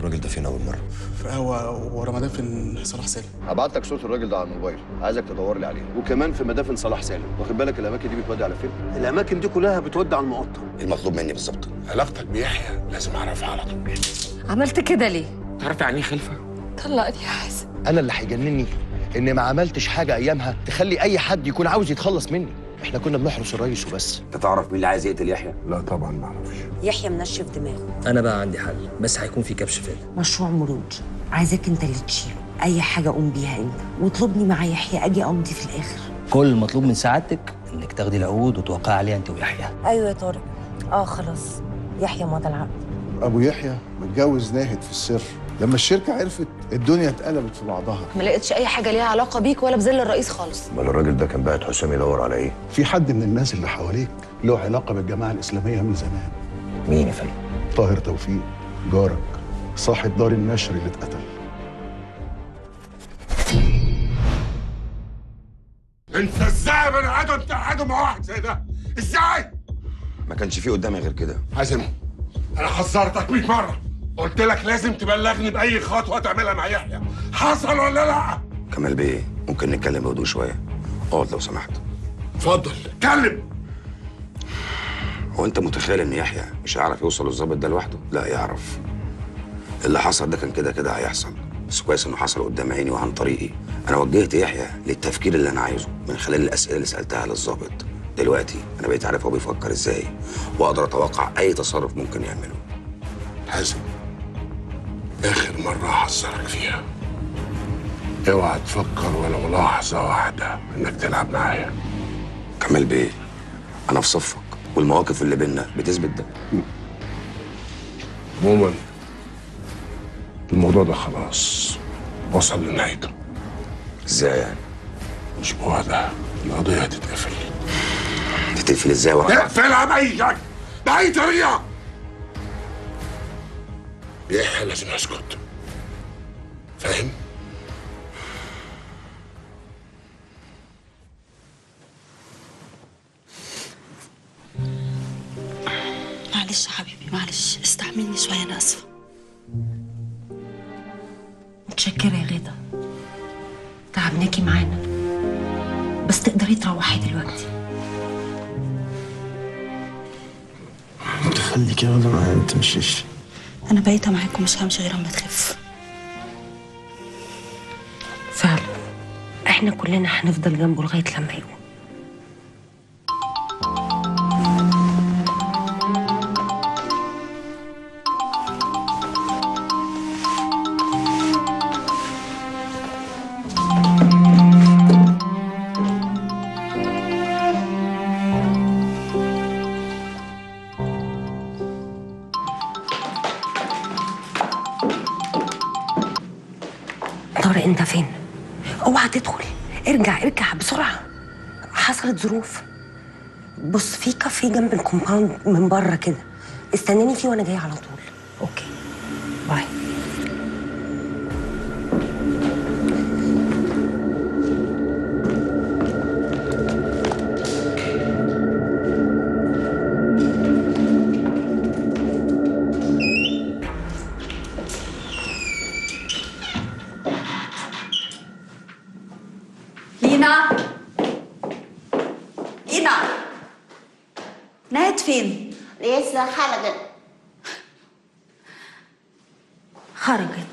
الراجل ده فين اول مره هو هو رمضان فين صلاح سالم هبعت لك صوره الراجل ده على الموبايل عايزك تدور لي عليه وكمان في مدافن صلاح سالم واخد بالك الاماكن دي بتودي على فين الاماكن دي كلها بتودي على المقطم المطلوب مني بالظبط علاقتك بيحيى لازم اعرفها على طول عملت كده ليه؟ تعرف يعني ايه خلفه؟ طلقني يا حازم انا اللي هيجنني ان ما عملتش حاجه ايامها تخلي اي حد يكون عاوز يتخلص مني احنا كنا بنحرس الرئيس وبس انت تعرف مين اللي عايز يقتل يحيى؟ لا طبعا ما اعرفش يحيى منشف دماغه انا بقى عندي حل بس هيكون في كبش فدا مشروع مروج عايزاك انت اللي تشيله اي حاجه قوم بيها انت واطلبني مع يحيى اجي امضي في الاخر كل المطلوب من سعادتك انك تاخدي العقود وتوقعي عليها انت ويحيى ايوه يا طارق اه خلاص يحيى مضى العقد ابو يحيى متجوز ناهد في السر لما الشركه عرفت الدنيا اتقلبت في بعضها ما لقيتش اي حاجه ليها علاقه بيك ولا بذل الرئيس خالص امال الراجل ده كان بعت حسام يدور على ايه في حد من الناس اللي حواليك له علاقه بالجماعه الاسلاميه من زمان مين يا فندم طاهر توفيق جارك صاحب دار النشر اللي اتقتل انت ازاي بني ادم تقعدوا مع واحد زي ده؟ ازاي؟ ما كانش فيه قدامي غير كده حازم انا حذرتك 100 مره قلت لك لازم تبلغني باي خطوه تعملها مع يحيى حصل ولا لا؟ كمال بيه ممكن نتكلم بهدوء شويه اقعد لو سمحت اتفضل اتكلم هو انت متخيل ان يحيى مش هيعرف يوصل للظابط ده لوحده لا يعرف اللي حصل ده كان كده كده هيحصل بس كويس انه حصل قدام عيني وعن طريقي انا وجهت يحيى للتفكير اللي انا عايزه من خلال الاسئله اللي سالتها للظابط دلوقتي انا بقيت عارف هو بيفكر ازاي واقدر اتوقع اي تصرف ممكن يعمله حازم اخر مره احذرك فيها اوعى تفكر ولا لحظه واحده انك تلعب معايا كمال بيه انا في صفك والمواقف اللي بينا بتثبت ده عموما الموضوع ده خلاص وصل لنهايته ازاي يعني الاسبوع ده القضيه هتتقفل تتقفل ازاي ورا اقفلها باي شكل باي طريقه يحيى لازم يسكت فاهم معلش يا حبيبي معلش استحملني شوية أنا آسفة متشكره يا غدا تعبناكي معانا بس تقدري تروحي دلوقتي انت خليك يا ولا ما تمشيش أنا بايتة معاكم مش همشي غير أما تخف فعلا احنا كلنا هنفضل جنبه لغايه لما يقوم طارق انت فين؟ اوعى تدخل ارجع ارجع بسرعه حصلت ظروف بص في كافيه جنب الكومباوند من بره كده استناني فيه وانا جايه على طول اوكي باي لينا لينا نهد فين؟ لسه خرجت خرجت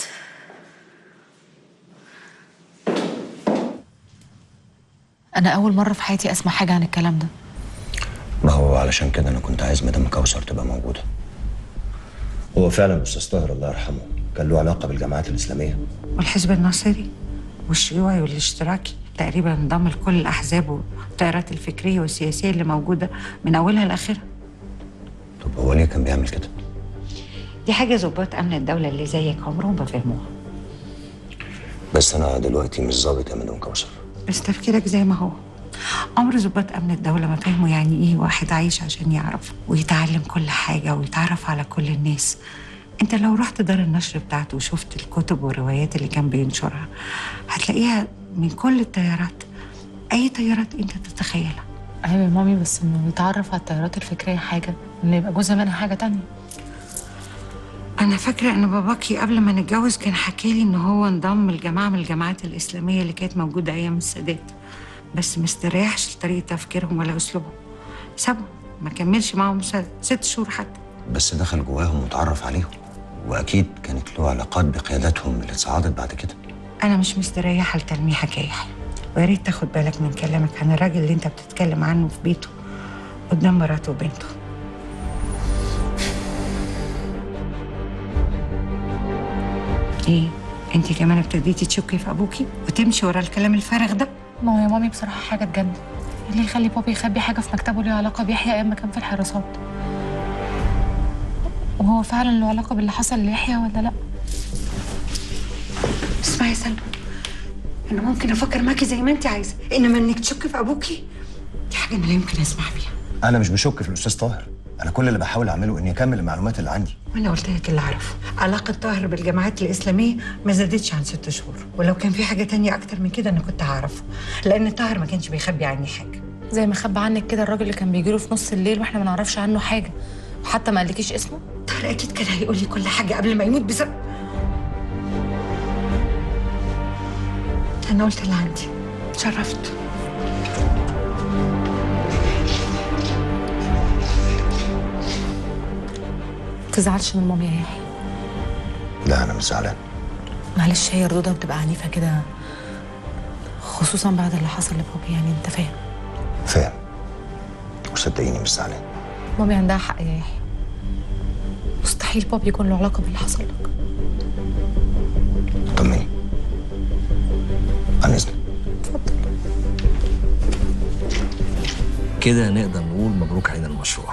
انا اول مره في حياتي اسمع حاجه عن الكلام ده ما هو علشان كده انا كنت عايز مدام كوثر تبقى موجوده هو فعلا استاذ طاهر الله يرحمه كان له علاقه بالجماعات الاسلاميه والحزب الناصري والشيوعي والاشتراكي تقريبا انضم لكل الاحزاب والتيارات الفكريه والسياسيه اللي موجوده من اولها لاخرها طب هو ليه كان بيعمل كده دي حاجه ظباط امن الدوله اللي زيك عمرهم ما فهموها بس انا دلوقتي مش ظابط يا مدام كوثر بس تفكيرك زي ما هو عمر ظباط امن الدوله ما فهموا يعني ايه واحد عايش عشان يعرف ويتعلم كل حاجه ويتعرف على كل الناس انت لو رحت دار النشر بتاعته وشفت الكتب والروايات اللي كان بينشرها هتلاقيها من كل التيارات اي تيارات انت تتخيلها ايوه يا مامي بس انه يتعرف على التيارات الفكريه حاجه انه يبقى جزء منها حاجه تانية أنا فاكرة إن باباكي قبل ما نتجوز كان حكالي إن هو انضم لجماعة من الجماعات الإسلامية اللي كانت موجودة أيام السادات بس ما استريحش لطريقة تفكيرهم ولا أسلوبهم سابهم ما كملش معاهم س- ست شهور حتى بس دخل جواهم وتعرف عليهم واكيد كانت له علاقات بقياداتهم اللي اتصعدت بعد كده أنا مش مستريحة لتلميحك يا يحيى ويا ريت تاخد بالك من كلامك عن الراجل اللي أنت بتتكلم عنه في بيته قدام مراته وبنته إيه؟ أنت كمان ابتديتي تشكي في أبوكي وتمشي ورا الكلام الفارغ ده؟ ما هو يا مامي بصراحة حاجة تجنن إيه اللي يخلي بابي يخبي حاجة في مكتبه ليها علاقة بيحيى أيام ما كان في الحراسات وهو فعلا له علاقة باللي حصل ليحيى ولا لأ اسمعي يا سلمى أنا ممكن أفكر معاكي زي ما أنت عايزة إنما إنك تشكي في أبوكي دي حاجة أنا لا يمكن أسمع بيها انا مش بشك في الاستاذ طاهر انا كل اللي بحاول اعمله اني اكمل المعلومات اللي عندي وانا قلت لك اللي اعرفه علاقه طاهر بالجماعات الاسلاميه ما زادتش عن ست شهور ولو كان في حاجه تانية اكتر من كده انا كنت هعرفه لان طاهر ما كانش بيخبي عني حاجه زي ما خبى عنك كده الراجل اللي كان بيجيله في نص الليل واحنا ما نعرفش عنه حاجة وحتى ما قالكيش اسمه طاهر اكيد كان هيقول لي كل حاجه قبل ما يموت بسبب انا قلت اللي عندي شرفت تزعلش من مامي يا يحيى لا انا مش زعلان معلش هي ردودها بتبقى عنيفة كده خصوصا بعد اللي حصل لبابي يعني انت فاهم فاهم وصدقيني مش زعلان مامي عندها حق يا يحيى مستحيل بابي يكون له علاقة باللي حصل لك طمني عن اذنك كده نقدر نقول مبروك علينا المشروع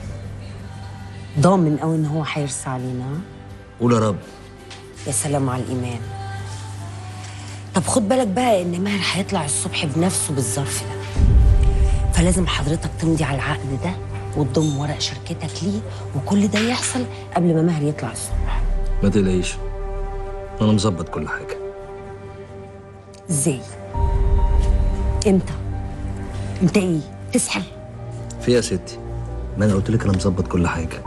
ضامن قوي ان هو هيرسى علينا ها؟ قول يا رب يا سلام على الايمان طب خد بالك بقى ان ماهر هيطلع الصبح بنفسه بالظرف ده فلازم حضرتك تمضي على العقد ده وتضم ورق شركتك ليه وكل ده يحصل قبل ما ماهر يطلع الصبح ما تقلقيش انا مظبط كل حاجه ازاي امتى انت ايه تسحل في يا ستي ما انا قلت لك انا مظبط كل حاجه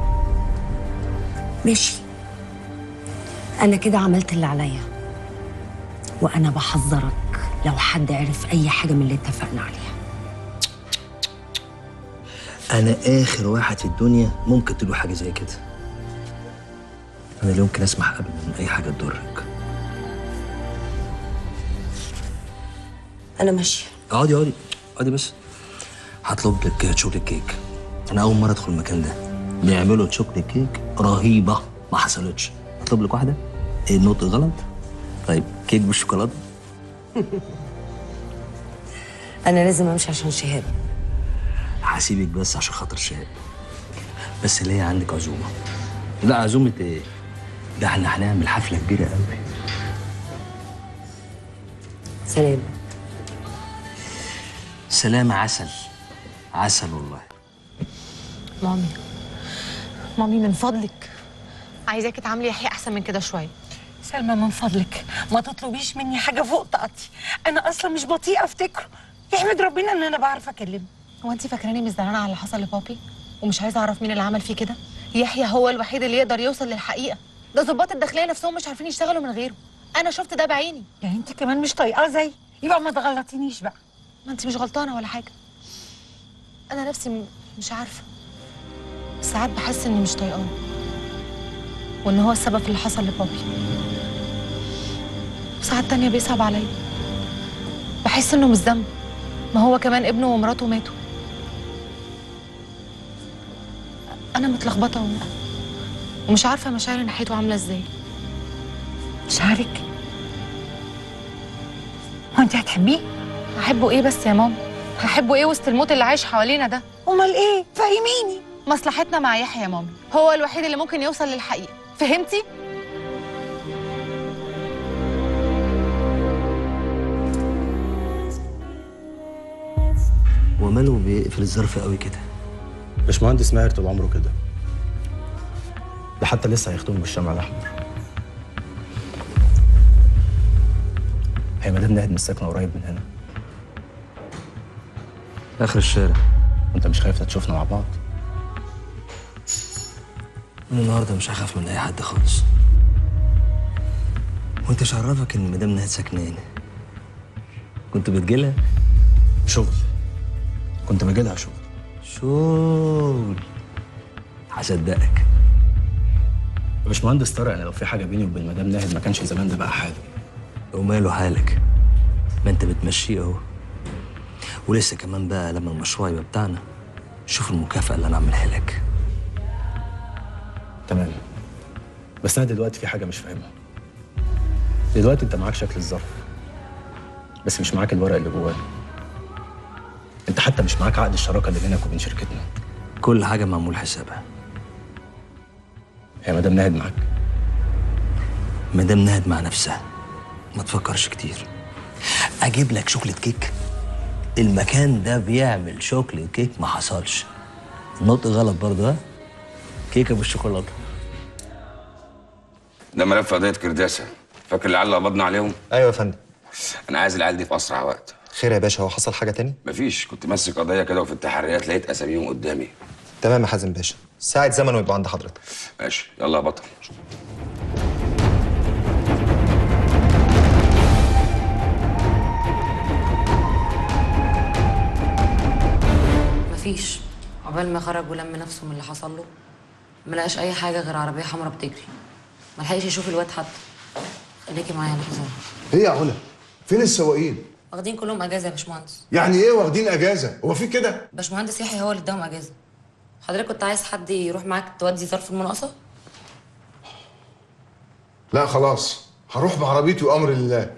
ماشي انا كده عملت اللي عليا وانا بحذرك لو حد عرف اي حاجه من اللي اتفقنا عليها انا اخر واحد في الدنيا ممكن تقول حاجه زي كده انا لا يمكن اسمح ابدا من اي حاجه تضرك انا ماشيه اقعدي اقعدي اقعدي بس هطلب لك شوكليت كيك انا اول مره ادخل المكان ده بيعملوا شوكليت كيك رهيبه ما حصلتش اطلب لك واحده ايه النطق غلط طيب كيك بالشوكولاته انا لازم امشي عشان شهاب هسيبك بس عشان خاطر شهاب بس اللي هي عندك عزومه لا عزومه ايه ده احنا هنعمل حفله كبيره قوي سلام سلام عسل عسل والله مامي مامي من فضلك عايزاكي تعاملي يحيى احسن من كده شويه سلمى من فضلك ما تطلبيش مني حاجه فوق طاقتي انا اصلا مش بطيئه افتكره يحمد ربنا ان انا بعرف اكلمه هو انت فاكراني مش زعلانه على اللي حصل لبابي ومش عايزه اعرف مين اللي عمل فيه كده يحيى هو الوحيد اللي يقدر يوصل للحقيقه ده ضباط الداخليه نفسهم مش عارفين يشتغلوا من غيره انا شفت ده بعيني يعني انت كمان مش طايقاه زي يبقى ما تغلطينيش بقى ما انت مش غلطانه ولا حاجه انا نفسي م- مش عارفه ساعات بحس اني مش طايقاه وان هو السبب في اللي حصل لبابي وساعات تانية بيصعب عليا بحس انه مش ذنب ما هو كمان ابنه ومراته ماتوا انا متلخبطه و... ومش عارفه مشاعري ناحيته عامله ازاي مشاعرك هو انت هتحبيه هحبه ايه بس يا ماما هحبه ايه وسط الموت اللي عايش حوالينا ده امال ايه فهميني مصلحتنا مع يحيى يا مامي هو الوحيد اللي ممكن يوصل للحقيقه فهمتي وماله بيقفل الظرف قوي كده باشمهندس ماهر طول عمره كده ده حتى لسه هيختموا بالشمع الاحمر هي مدام نهد مش ساكنه قريب من هنا اخر الشارع وانت مش خايف تشوفنا مع بعض من النهارده مش هخاف من اي حد خالص وانت مش عرفك ان مدام نهاد ساكنه هنا كنت بتجيلها شغل كنت بجيلها شغل شغل هصدقك يا باشمهندس طارق انا لو في حاجه بيني وبين مدام ناهد ما كانش زمان ده بقى حاله وماله حالك ما انت بتمشيه اهو ولسه كمان بقى لما المشروع يبقى بتاعنا شوف المكافأة اللي انا اعملها لك تمام بس انا دلوقتي في حاجه مش فاهمها دلوقتي انت معاك شكل الظرف بس مش معاك الورق اللي جواه انت حتى مش معاك عقد الشراكه اللي بينك وبين شركتنا كل حاجة معمول حسابها هي مدام ناهد معاك مدام نهد مع نفسها ما تفكرش كتير اجيب لك شوكليت كيك المكان ده بيعمل شوكليت كيك ما حصلش النطق غلط برضه ها كيكه بالشوكولاته ده ملف قضيه كرداسه فاكر العيال اللي قبضنا عليهم ايوه يا فندم انا عايز العيال دي في اسرع وقت خير يا باشا هو حصل حاجه تاني مفيش كنت ماسك قضيه كده وفي التحريات لقيت اساميهم قدامي تمام يا حازم باشا ساعة زمن ويبقوا عند حضرتك ماشي يلا يا بطل مفيش عقبال ما خرج ولم نفسه من اللي حصل له ما لقاش اي حاجه غير عربيه حمراء بتجري ما لحقش يشوف الواد حتى خليكي معايا لحظه ايه يا علا فين السواقين واخدين كلهم اجازه يا باشمهندس يعني ايه واخدين اجازه هو في كده باشمهندس يحيى هو اللي اداهم اجازه حضرتك كنت عايز حد يروح معاك تودي ظرف المناقصه لا خلاص هروح بعربيتي وامر الله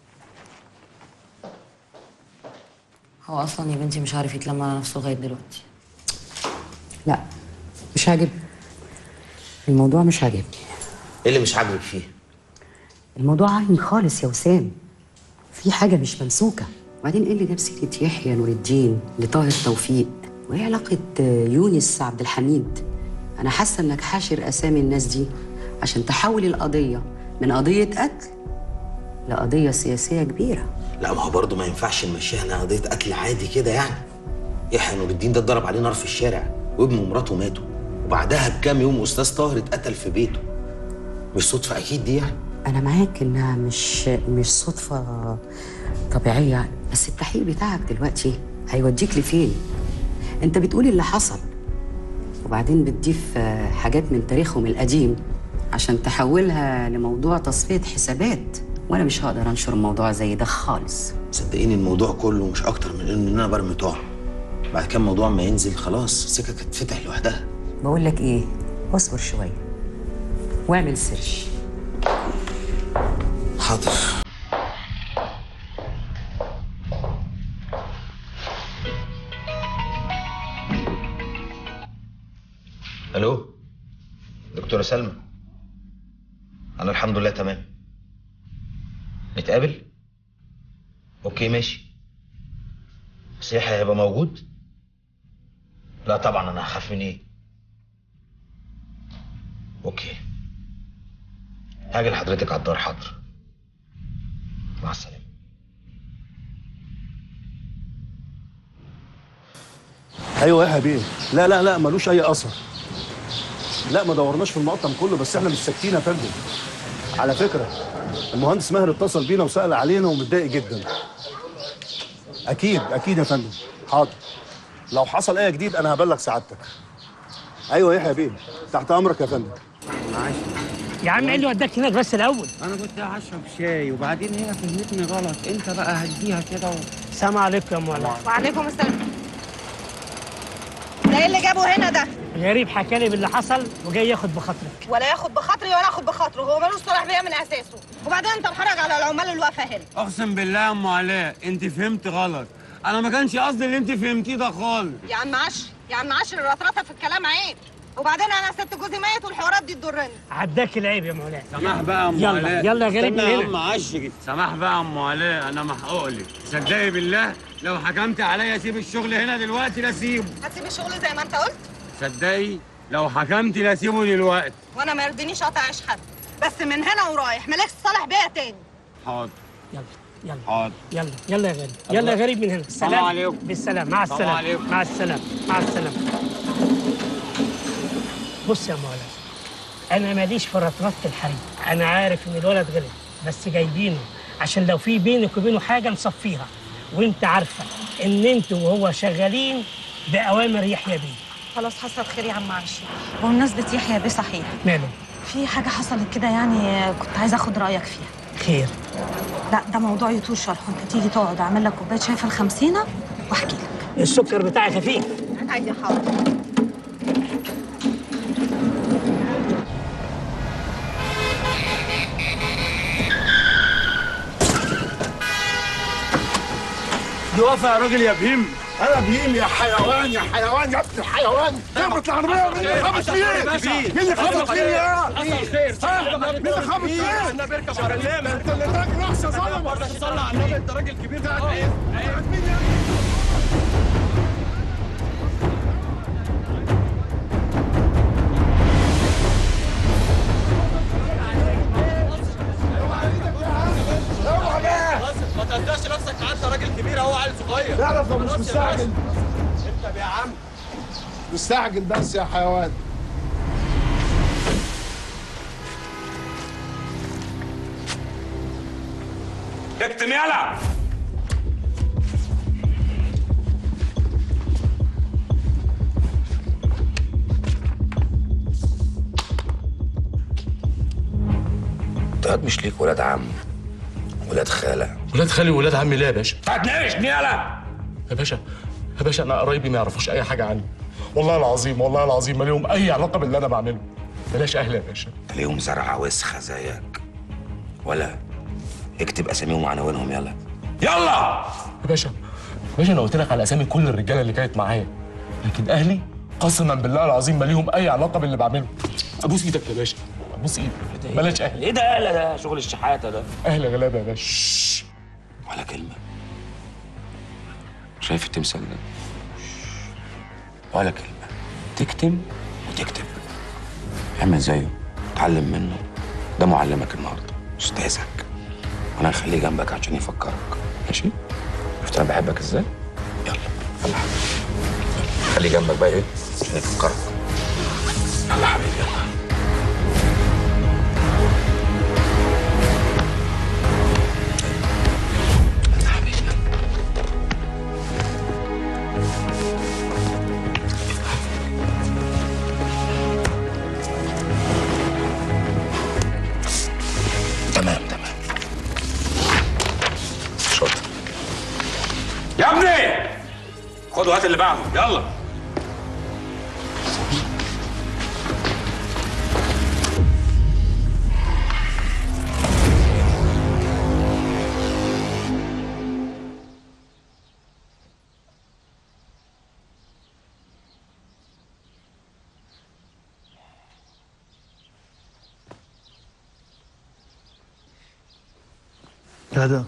هو اصلا يا بنتي مش عارف يتلم على نفسه لغايه دلوقتي لا مش عاجبني الموضوع مش عاجبني ايه اللي مش عاجبك فيه؟ الموضوع عايم خالص يا وسام في حاجة مش ممسوكة وبعدين ايه اللي جاب سيرة يحيى نور الدين لطاهر توفيق وايه علاقة آه، يونس عبد الحميد أنا حاسة إنك حاشر أسامي الناس دي عشان تحول القضية من قضية قتل لقضية سياسية كبيرة لا ما هو برضه ما ينفعش نمشيها انها قضيه قتل عادي كده يعني يحيى نور الدين ده اتضرب عليه نار في الشارع وابنه ومراته ماتوا وبعدها بكام يوم استاذ طاهر اتقتل في بيته مش صدفه اكيد دي يعني أنا معاك إنها مش مش صدفة طبيعية يعني بس التحقيق بتاعك دلوقتي هيوديك لفين؟ أنت بتقول اللي حصل وبعدين بتضيف آه، حاجات من تاريخهم القديم عشان تحولها لموضوع تصفية حسابات وأنا مش هقدر أنشر موضوع زي ده خالص صدقيني الموضوع كله مش اكتر من ان انا برمي طعم بعد كام موضوع ما ينزل خلاص السكه هتتفتح لوحدها بقول لك إيه؟ اصبر شوية واعمل سيرش حاضر الو دكتوره سلمى انا الحمد لله تمام نتقابل اوكي ماشي بس يحيى هيبقى موجود لا طبعا انا هخاف من ايه اوكي هاجي لحضرتك على الدار حاضر مع السلامه ايوه يا حبيبي لا لا لا ملوش اي اثر لا ما دورناش في المقطم كله بس احنا مش ساكتين يا فندم على فكره المهندس ماهر اتصل بينا وسال علينا ومتضايق جدا اكيد اكيد يا فندم حاضر لو حصل اي جديد انا هبلغ سعادتك ايوه يا حبيبي تحت امرك يا فندم يا عم ايه اللي وداك هناك بس الاول انا كنت هشرب شاي وبعدين هي فهمتني غلط انت بقى هديها كده و... سلام عليكم يا مولانا وعليكم السلام ده ايه اللي جابه هنا ده غريب حكى لي باللي حصل وجاي ياخد بخاطرك ولا ياخد بخاطري ولا اخد بخاطره هو ملوش صلاح بيا من اساسه وبعدين انت محرج على العمال اللي واقفه هنا اقسم بالله يا ام علاء انت فهمت غلط انا ما كانش قصدي اللي انت فهمتيه ده خالص يا عم عش يا عم عش الرطرطه في الكلام عيب وبعدين انا ست جوزي ميت والحوارات دي تضرني عداك العيب يا مولانا سماح بقى يا ام يلا علاء يلا يا غريب من استنى يا هنا ام عشري سماح بقى يا ام علاء انا محقوق لك صدقي بالله لو حكمت عليا اسيب الشغل هنا دلوقتي لا اسيبه هتسيب الشغل زي ما انت قلت صدقي لو حكمت لا اسيبه دلوقتي وانا ما يرضينيش اقطع عيش حد بس من هنا ورايح مالكش صالح بيا تاني حاضر يلا يلا حاضر يلا يلا يا غريب يلا يا غريب من هنا السلام سلام عليكم. بالسلام مع السلام السلامه عليكم. مع السلامه مع السلامه بص يا مولانا انا ماليش في رطرطه الحريم انا عارف ان الولد غلط بس جايبينه عشان لو في بينك وبينه حاجه نصفيها وانت عارفه ان انتوا وهو شغالين باوامر يحيى بيه خلاص حصل خير يا عم عايشه بمناسبه يحيى بيه صحيح ماله في حاجه حصلت كده يعني كنت عايزه اخد رايك فيها خير لا ده موضوع يطول شرحه انت تيجي تقعد اعمل لك كوبايه شاي في الخمسينه واحكي لك السكر بتاعي خفيف انا عايزه حاضر دي واقفه يا راجل يا بهيم انا بهيم يا حيوان يا حيوان يا ابن الحيوان خبط العربيه مين اللي خبط فين؟ مين اللي خبط فين يا مين اللي خبط فين؟ انا بركب على انت اللي راجل رأس يا ظلمه صلى على النبي انت راجل كبير ده ما تقدرش نفسك انت راجل كبير اهو عيل صغير اعرف أنا مش خلاص يا مستعجل. باشا. اركب يا عم مستعجل بس يا حيوان اكتم يلا انت مش ليك ولاد عم ولاد خالة ولاد خالي وولاد عمي ليه يا باشا؟ هتناقشني يلا يا باشا يا باشا انا قرايبي ما يعرفوش اي حاجه عني والله العظيم والله العظيم ما ليهم اي علاقه باللي انا بعمله بلاش اهلي يا باشا تلاقيهم زرعة وسخة زيك ولا اكتب اساميهم وعناوينهم يلا يلا يا باشا يا باشا انا قلت لك على اسامي كل الرجاله اللي كانت معايا لكن اهلي قسما بالله العظيم ما ليهم اي علاقه باللي بعمله ابوس ايدك يا باشا ابوس ايدك بلاش اهلي ايه ده اهلا ده شغل الشحاتة ده اهلي غلابه يا باشا ولا كلمة شايف التمثال ده ولا كلمة تكتم وتكتب اعمل زيه اتعلم منه ده معلمك النهارده استاذك وانا هخليه جنبك عشان يفكرك ماشي شفت انا بحبك ازاي يلا يلا حبيبي يلا. خليه جنبك بقى ايه عشان يفكرك يلا حبيبي يلا تمام تمام شاطر يا ابني خد وهات اللي بعده يلا غدا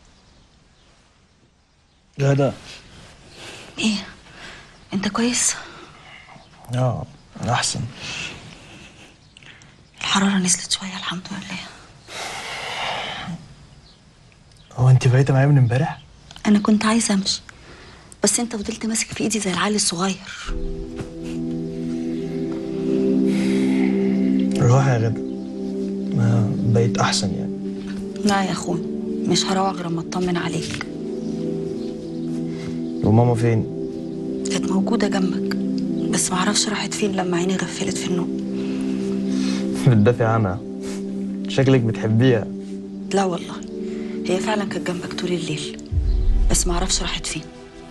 غدا ايه انت كويس اه احسن الحراره نزلت شويه الحمد لله هو انت بقيتي معايا من امبارح انا كنت عايزه امشي بس انت فضلت ماسك في ايدي زي العيل الصغير روح يا غدا ما بقيت احسن يعني لا يا اخوي مش هروح غير اما اطمن عليك وماما فين كانت موجوده جنبك بس معرفش راحت فين لما عيني غفلت في النوم بتدافع عنها شكلك بتحبيها لا والله هي فعلا كانت جنبك طول الليل بس معرفش راحت فين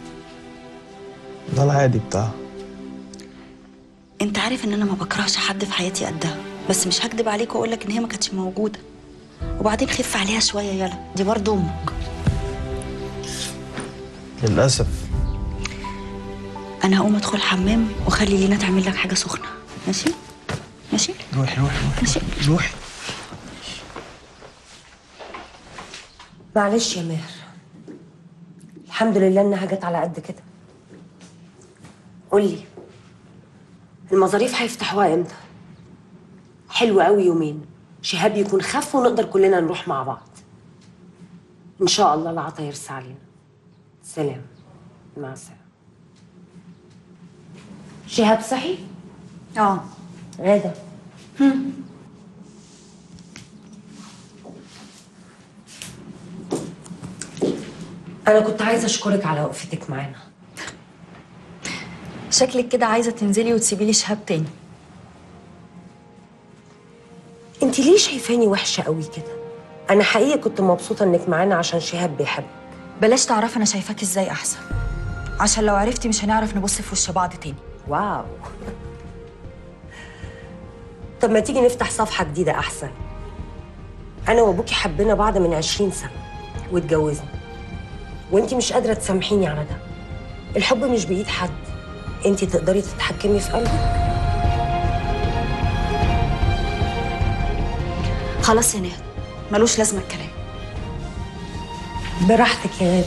ده العادي بتاعها انت عارف ان انا ما بكرهش حد في حياتي قدها بس مش هكدب عليك واقول لك ان هي ما كانتش موجوده وبعدين خف عليها شويه يلا دي برضه امك للاسف انا هقوم ادخل حمام وخلي لينا تعمل لك حاجه سخنه ماشي ماشي روحي روحي ماشي روحي معلش يا ماهر الحمد لله انها جت على قد كده قولي المظاريف هيفتحوها امتى حلو قوي يومين شهاب يكون خف ونقدر كلنا نروح مع بعض ان شاء الله العطا يرسى علينا سلام مع السلامه شهاب صحي اه غاده انا كنت عايزه اشكرك على وقفتك معانا شكلك كده عايزه تنزلي وتسيبي لي شهاب تاني انت ليه شايفاني وحشه قوي كده انا حقيقي كنت مبسوطه انك معانا عشان شهاب بيحبك بلاش تعرفي انا شايفاكي ازاي احسن عشان لو عرفتي مش هنعرف نبص في وش بعض تاني واو طب ما تيجي نفتح صفحه جديده احسن انا وابوكي حبينا بعض من 20 سنه واتجوزنا وانت مش قادره تسامحيني على ده الحب مش بايد حد انت تقدري تتحكمي في قلبك خلاص يا نهاد ملوش لازمه الكلام براحتك يا غاده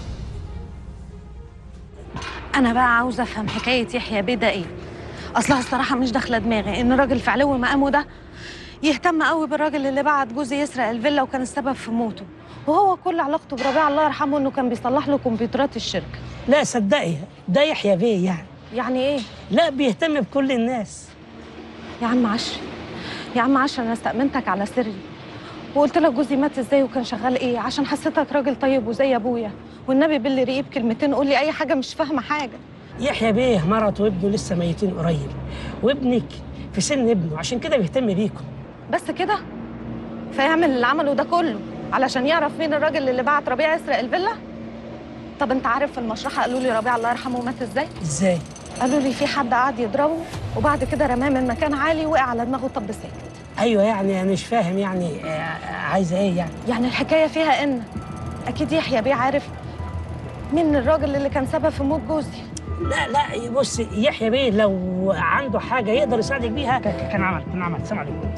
انا بقى عاوزه افهم حكايه يحيى بيه ده ايه اصلها الصراحه مش داخله دماغي ان راجل في علو مقامه ده يهتم قوي بالراجل اللي بعت جوزي يسرق الفيلا وكان السبب في موته وهو كل علاقته بربيع الله يرحمه انه كان بيصلح له كمبيوترات الشركه لا صدقي ده يحيى بيه يعني يعني ايه لا بيهتم بكل الناس يا عم عشري يا عم عشري انا استأمنتك على سري وقلت لك جوزي مات ازاي وكان شغال ايه عشان حسيتك راجل طيب وزي ابويا والنبي باللي رقيب كلمتين قول لي اي حاجه مش فاهمه حاجه يحيى بيه مرته وابنه لسه ميتين قريب وابنك في سن ابنه عشان كده بيهتم بيكم بس كده فيعمل اللي عمله ده كله علشان يعرف مين الراجل اللي بعت ربيع يسرق الفيلا طب انت عارف في المشرحه قالوا لي ربيع الله يرحمه مات ازاي ازاي قالوا لي في حد قعد يضربه وبعد كده رماه من مكان عالي وقع على دماغه طب ساكت ايوه يعني انا مش فاهم يعني آه، عايزه ايه يعني يعني الحكايه فيها ان اكيد يحيى بيه عارف مين الراجل اللي كان سبب في موت جوزي لا لا بص يحيى بيه لو عنده حاجه يقدر يساعدك بيها ك- كان عمل كان عمل سلام عليكم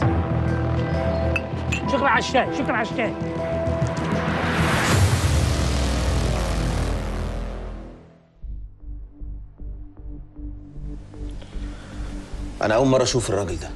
شكرا على الشاي شكرا على الشاي انا اول مره اشوف الراجل ده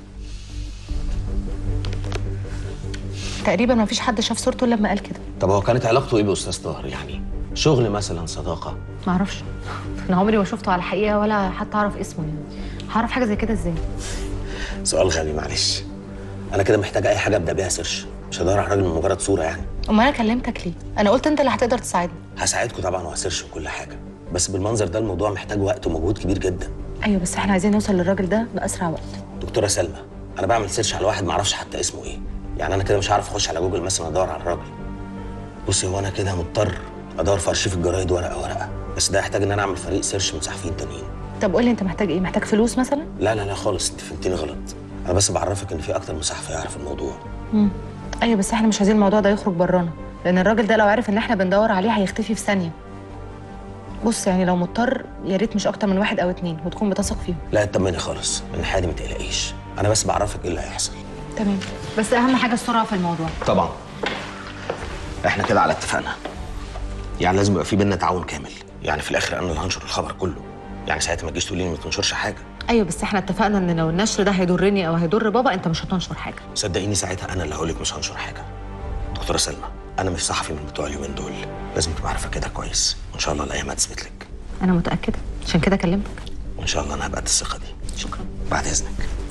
تقريبا ما فيش حد شاف صورته إلا لما قال كده طب هو كانت علاقته ايه باستاذ طاهر يعني شغل مثلا صداقه ما اعرفش انا عمري ما شفته على الحقيقه ولا حتى اعرف اسمه يعني هعرف حاجه زي كده ازاي سؤال غبي معلش انا كده محتاج اي حاجه ابدا بيها سيرش مش هدور على الراجل من مجرد صوره يعني امال انا كلمتك ليه انا قلت انت اللي هتقدر تساعدني هساعدكم طبعا وهسيرش وكل حاجه بس بالمنظر ده الموضوع محتاج وقت ومجهود كبير جدا ايوه بس احنا عايزين نوصل للراجل ده باسرع وقت دكتوره سلمى انا بعمل سيرش على واحد ما اعرفش حتى اسمه ايه يعني انا كده مش عارف اخش على جوجل مثلا ادور على الراجل بصي هو انا كده مضطر ادور في ارشيف الجرايد ورقه ورقه بس ده يحتاج ان انا اعمل فريق سيرش من صحفيين تانيين طب قول لي انت محتاج ايه محتاج فلوس مثلا لا لا لا خالص انت فهمتني غلط انا بس بعرفك ان في اكتر من صحفي يعرف الموضوع امم ايوه بس احنا مش عايزين الموضوع ده يخرج برانا لان الراجل ده لو عرف ان احنا بندور عليه هيختفي في ثانيه بص يعني لو مضطر يا ريت مش اكتر من واحد او اتنين وتكون بتثق فيهم لا اطمني خالص من الحاجه دي ما تقلقيش انا بس بعرفك ايه اللي هيحصل تمام بس اهم حاجه السرعه في الموضوع طبعا احنا كده على اتفاقنا يعني لازم يبقى في بينا تعاون كامل يعني في الاخر انا اللي هنشر الخبر كله يعني ساعتها ما تجيش تقولي لي ما تنشرش حاجه ايوه بس احنا اتفقنا ان لو النشر ده هيضرني او هيضر بابا انت مش هتنشر حاجه صدقيني ساعتها انا اللي هقول لك مش هنشر حاجه دكتوره سلمى انا مش صحفي من بتوع اليومين دول لازم تبقى عارفه كده كويس وان شاء الله الايام هتثبت لك انا متاكده عشان كده كلمتك وان شاء الله انا هبقى قد الثقه دي شكرا بعد اذنك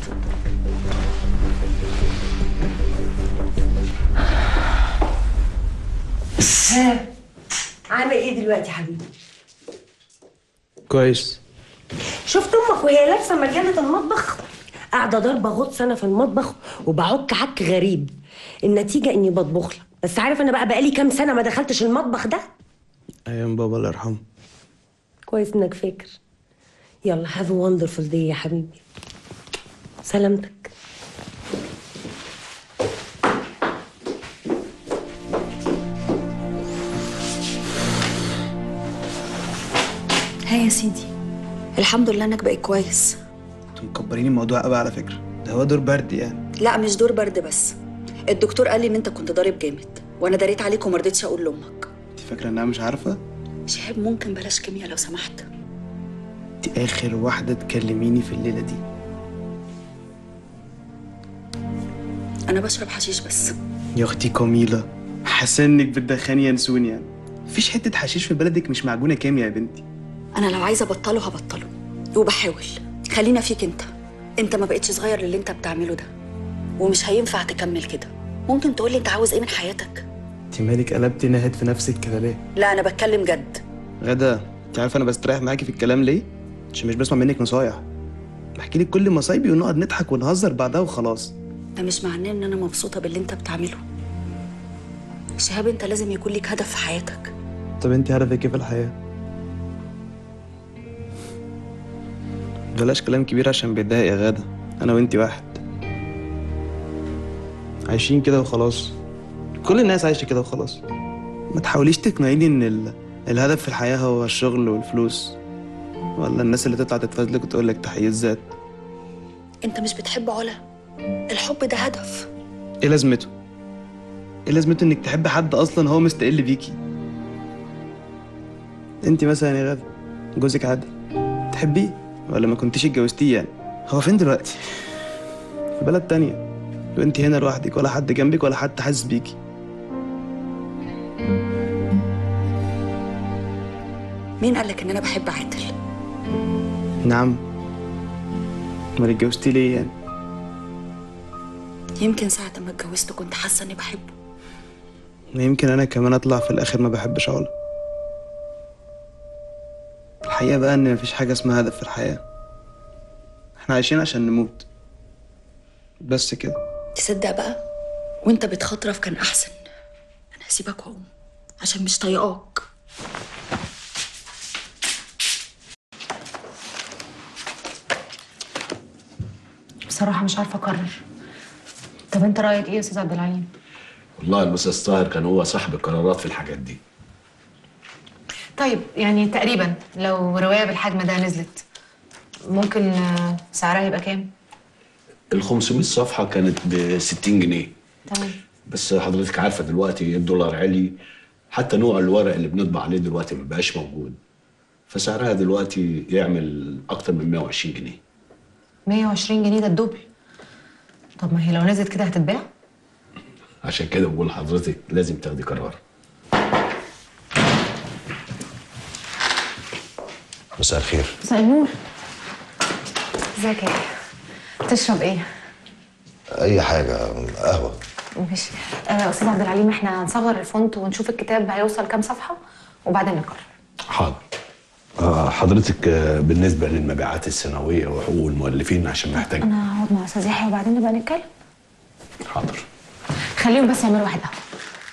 ها عامل ايه دلوقتي يا حبيبي كويس شفت امك وهي لابسه مجله المطبخ قاعده ضاربه غطس انا في المطبخ وبعك عك غريب النتيجه اني بطبخ لك بس عارف انا بقى بقالي كام سنه ما دخلتش المطبخ ده ايام بابا الله يرحمه كويس انك فاكر يلا هاف وندرفul داي يا حبيبي سلامتك ها يا سيدي الحمد لله انك بقيت كويس انتوا مكبرين الموضوع قوي على فكره ده هو دور برد يعني لا مش دور برد بس الدكتور قال لي ان انت كنت ضارب جامد وانا داريت عليك وما رضيتش اقول لامك انت فاكره انها مش عارفه شهاب ممكن بلاش كيمياء لو سمحت انت اخر واحده تكلميني في الليله دي انا بشرب حشيش بس يا اختي كميله حاسه انك بتدخني ينسون يعني مفيش حته حشيش في بلدك مش معجونه كيمياء يا بنتي انا لو عايزه ابطله هبطله وبحاول خلينا فيك انت انت ما بقتش صغير للي انت بتعمله ده ومش هينفع تكمل كده ممكن تقولي انت عاوز ايه من حياتك انت مالك قلبتي ناهد في نفسك كده ليه لا انا بتكلم جد غدا انت عارف انا بستريح معاكي في الكلام ليه عشان مش بسمع منك نصايح بحكي لك كل مصايبي ونقعد نضحك ونهزر بعدها وخلاص ده مش معناه ان انا مبسوطه باللي انت بتعمله شهاب انت لازم يكون ليك هدف في حياتك طب انت هدفك ايه في الحياه بلاش كلام كبير عشان بيتضايق يا غادة انا وانتي واحد عايشين كده وخلاص كل الناس عايشه كده وخلاص ما تحاوليش تقنعيني ان ال... الهدف في الحياه هو الشغل والفلوس ولا الناس اللي تطلع تتفزلك وتقول لك تحيه ذات انت مش بتحب علا الحب ده هدف ايه لازمته ايه لازمته انك تحب حد اصلا هو مستقل بيكي انت مثلا يا غادة جوزك عادي تحبيه ولا ما كنتيش اتجوزتيه يعني هو فين دلوقتي في بلد تانية وانت هنا لوحدك ولا حد جنبك ولا حد حاسس بيكي مين قالك ان انا بحب عادل نعم امال اتجوزتي ليه يعني يمكن ساعه ما اتجوزت كنت حاسه اني بحبه يمكن انا كمان اطلع في الاخر ما بحبش علا الحقيقه بقى ان مفيش حاجه اسمها هدف في الحياه احنا عايشين عشان نموت بس كده تصدق بقى وانت بتخطرف كان احسن انا هسيبك واقوم عشان مش طايقاك بصراحه مش عارفه اقرر طب انت رايك ايه يا استاذ عبد العليم والله الاستاذ طاهر كان هو صاحب القرارات في الحاجات دي طيب يعني تقريبا لو روايه بالحجم ده نزلت ممكن آه، سعرها يبقى كام ال 500 صفحه كانت ب 60 جنيه تمام بس حضرتك عارفه دلوقتي الدولار علي حتى نوع الورق اللي بنطبع عليه دلوقتي ما بقاش موجود فسعرها دلوقتي يعمل اكتر من 120 جنيه 120 جنيه ده الدبل طب ما هي لو نزلت كده هتتباع عشان كده بقول لحضرتك لازم تاخدي قرار مساء الخير مساء النور ازيك يا يحيى؟ تشرب ايه اي حاجه قهوه ماشي آه، استاذ عبد العليم احنا هنصغر الفونت ونشوف الكتاب هيوصل كام صفحه وبعدين نقرر حاضر آه، حضرتك آه، بالنسبه للمبيعات السنويه وحقوق المؤلفين عشان محتاج انا هقعد مع استاذ يحيى وبعدين نبقى نتكلم حاضر خليهم بس يعملوا واحد قهوه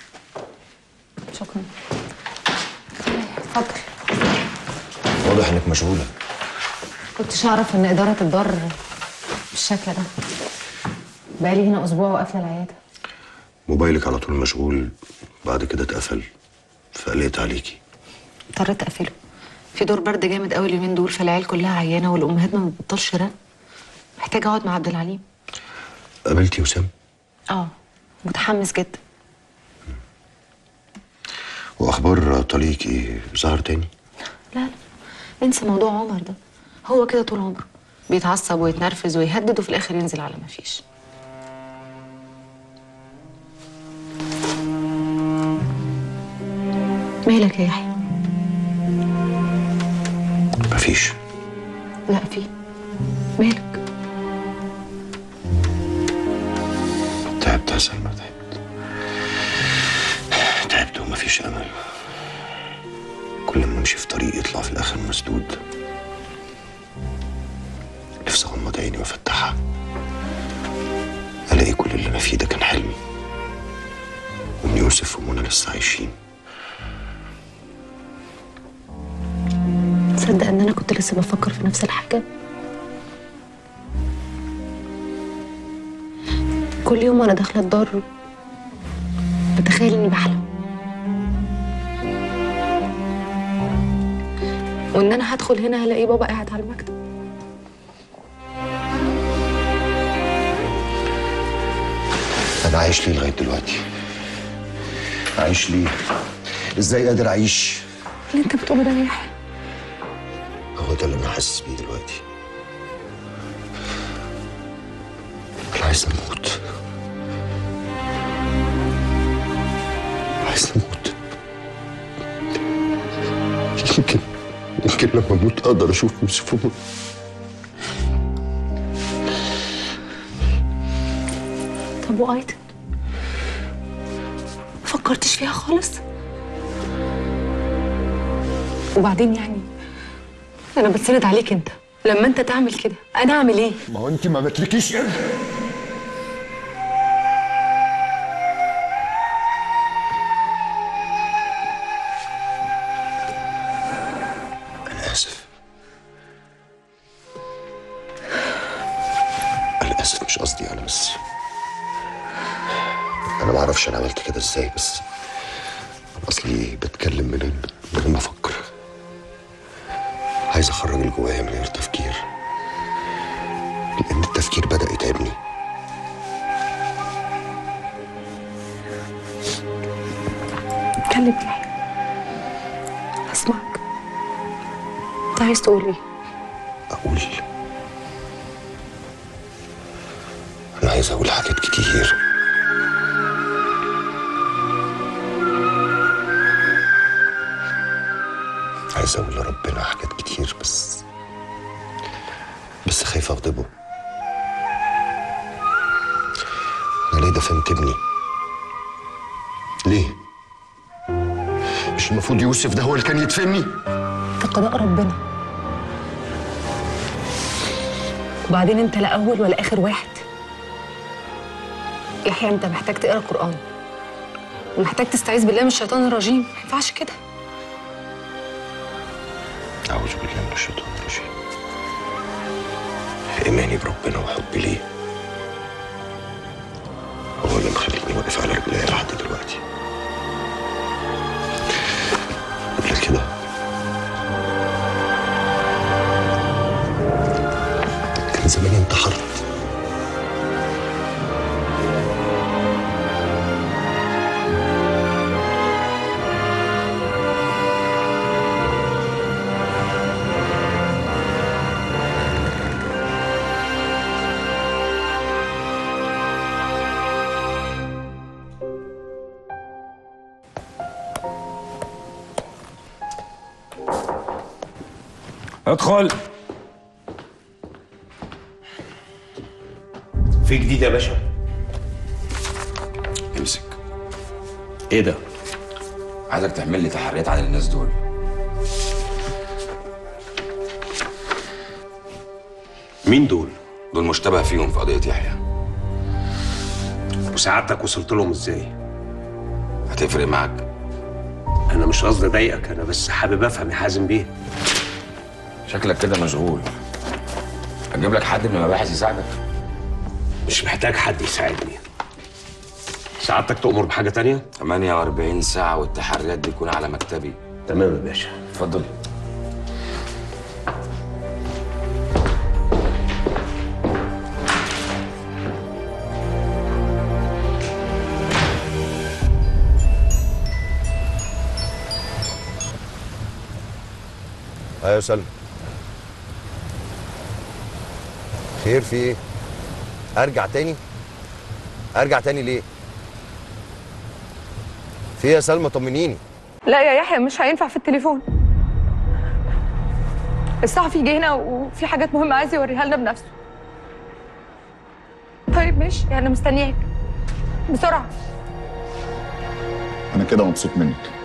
شكرا اتفضل واضح انك مشغوله كنتش اعرف ان اداره الدار بالشكل ده بقالي هنا اسبوع وقافله العياده موبايلك على طول مشغول بعد كده اتقفل فقلقت عليكي اضطريت اقفله في دور برد جامد قوي اليومين دول فالعيال كلها عيانه والامهات ما بتبطلش رن محتاجه اقعد مع عبد العليم قابلتي وسام اه متحمس جدا واخبار طليق ايه ظهر تاني لا لا انسى موضوع عمر ده هو كده طول عمره بيتعصب ويتنرفز ويهدد وفي الاخر ينزل على ما فيش مالك يا يحيى مفيش لا في مالك تعبت يا سلمى تعبت تعبت ومفيش امل كل ما نمشي في طريق يطلع في الاخر مسدود نفسي اغمض عيني وافتحها الاقي كل اللي انا فيه ده كان حلم وان يوسف ومنى لسه عايشين تصدق ان انا كنت لسه بفكر في نفس الحاجه كل يوم وانا داخله الدار بتخيل اني بحلم وان انا هدخل هنا هلاقي بابا قاعد على المكتب انا عايش ليه لغايه دلوقتي عايش ليه ازاي قادر اعيش اللي انت بتقوله ده يا يحيى هو ده اللي انا حاسس بيه دلوقتي انا عايز اموت عايز اموت يمكن يمكن لما اموت اقدر اشوف يوسف ومنى ابو ايتن ما فكرتش فيها خالص وبعدين يعني انا بتسند عليك انت لما انت تعمل كده انا اعمل ايه ما هو انت ما بتلكيش قرد أنا آسف أنا آسف مش قصدي أنا بس أنا ما أعرفش أنا عملت كده إزاي بس أنا أصلي بتكلم من من غير ما أفكر عايز أخرج اللي جوايا من غير تفكير لأن التفكير بدأ يتعبني اتكلم يحيى هسمعك انت عايز تقول ايه أقول أنا عايز أقول حاجات كتير عايز أقول لربنا حاجات كتير بس بس خايف أغضبه أنا ليه دفنت ابني؟ ليه؟ مش المفروض يوسف ده هو اللي كان يدفني؟ ده قضاء ربنا وبعدين انت لا اول ولا اخر واحد يحيى انت محتاج تقرا قران ومحتاج تستعيذ بالله من الشيطان الرجيم ما ينفعش كده أعوذ بالله من الشيطان الرجيم إيماني بربنا وحبي ليه هو اللي مخليني واقف على رجلي لحد دلوقتي قبل كده كان زماني انتحرت ادخل في جديد يا باشا امسك ايه ده؟ عايزك تعمل لي تحريات عن الناس دول مين دول؟ دول مشتبه فيهم في قضية يحيى وسعادتك وصلت لهم ازاي؟ هتفرق معاك انا مش قصدي اضايقك انا بس حابب افهم يا حازم بيه شكلك كده مشغول اجيب لك حد من المباحث يساعدك مش محتاج حد يساعدني سعادتك تؤمر بحاجة تانية؟ 48 ساعة والتحريات دي تكون على مكتبي تمام يا باشا اتفضل ايوه سلمى خير في ايه؟ ارجع تاني؟ ارجع تاني ليه؟ في ايه يا سلمى طمنيني لا يا يحيى مش هينفع في التليفون الصحفي جه هنا وفي حاجات مهمه عايز يوريها لنا بنفسه طيب ماشي انا مستنياك بسرعه انا كده مبسوط منك